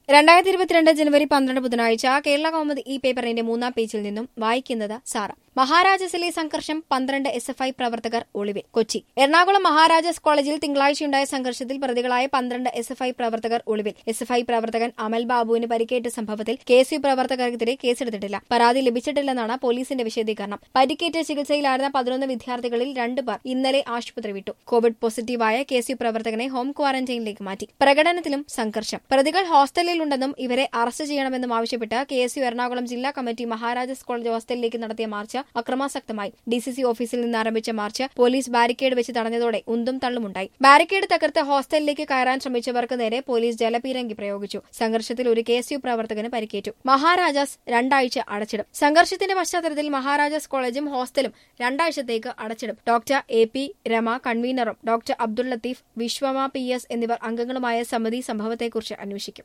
രണ്ടായിരത്തി ഇരുപത്തിരണ്ട് ജനുവരി പന്ത്രണ്ട് ബുധനാഴ്ച കേരള കൗമുദി ഈ പേപ്പറിന്റെ മൂന്നാം പേജിൽ നിന്നും വായിക്കുന്നത് സാറ മഹാരാജാസിലെ സംഘർഷം പന്ത്രണ്ട് എസ് എഫ് ഐ പ്രവർത്തകർ ഒളിവിൽ കൊച്ചി എറണാകുളം മഹാരാജാസ് കോളേജിൽ തിങ്കളാഴ്ചയുണ്ടായ സംഘർഷത്തിൽ പ്രതികളായ പന്ത്രണ്ട് എസ് എഫ് ഐ പ്രവർത്തകർ ഒളിവിൽ എസ് എഫ് ഐ പ്രവർത്തകൻ അമൽ ബാബുവിന് പരിക്കേറ്റ സംഭവത്തിൽ കെ എസ് യു പ്രവർത്തകർക്കെതിരെ കേസെടുത്തിട്ടില്ല പരാതി ലഭിച്ചിട്ടില്ലെന്നാണ് പോലീസിന്റെ വിശദീകരണം പരിക്കേറ്റ് ചികിത്സയിലായിരുന്ന പതിനൊന്ന് വിദ്യാർത്ഥികളിൽ രണ്ട് പേർ ഇന്നലെ ആശുപത്രി വിട്ടു കോവിഡ് പോസിറ്റീവായ കെ എസ് യു പ്രവർത്തകനെ ഹോം ക്വാറന്റൈനിലേക്ക് മാറ്റി പ്രകടനത്തിലും സംഘർഷം പ്രതികൾ ഹോസ്റ്റലിലുണ്ടെന്നും ഇവരെ അറസ്റ്റ് ചെയ്യണമെന്നും ആവശ്യപ്പെട്ട് കെ എസ് യു എറണാകുളം ജില്ലാ കമ്മിറ്റി മഹാരാജാസ് കോളേജ് ഹോസ്റ്റലിലേക്ക് നടത്തിയ മാർച്ച് അക്രമാസക്തമായി ഡി സി സി ഓഫീസിൽ നിന്ന് ആരംഭിച്ച മാർച്ച് പോലീസ് ബാരിക്കേഡ് വെച്ച് തടഞ്ഞതോടെ ഉന്തും തള്ളുമുണ്ടായി ബാരിക്കേഡ് തകർത്ത് ഹോസ്റ്റലിലേക്ക് കയറാൻ ശ്രമിച്ചവർക്ക് നേരെ പോലീസ് ജലപീരങ്കി പ്രയോഗിച്ചു സംഘർഷത്തിൽ ഒരു കെ എസ് യു പ്രവർത്തകന് പരിക്കേറ്റു മഹാരാജാസ് രണ്ടാഴ്ച അടച്ചിടും സംഘർഷത്തിന്റെ പശ്ചാത്തലത്തിൽ മഹാരാജാസ് കോളേജും ഹോസ്റ്റലും രണ്ടാഴ്ചത്തേക്ക് അടച്ചിടും ഡോക്ടർ എ പി രമ കൺവീനറും doctor Abdul Latheef Vishwama P S എന്നിവർ അംഗങ്ങളുമായ സമിതി സംഭവത്തെക്കുറിച്ച് അന്വേഷിക്കും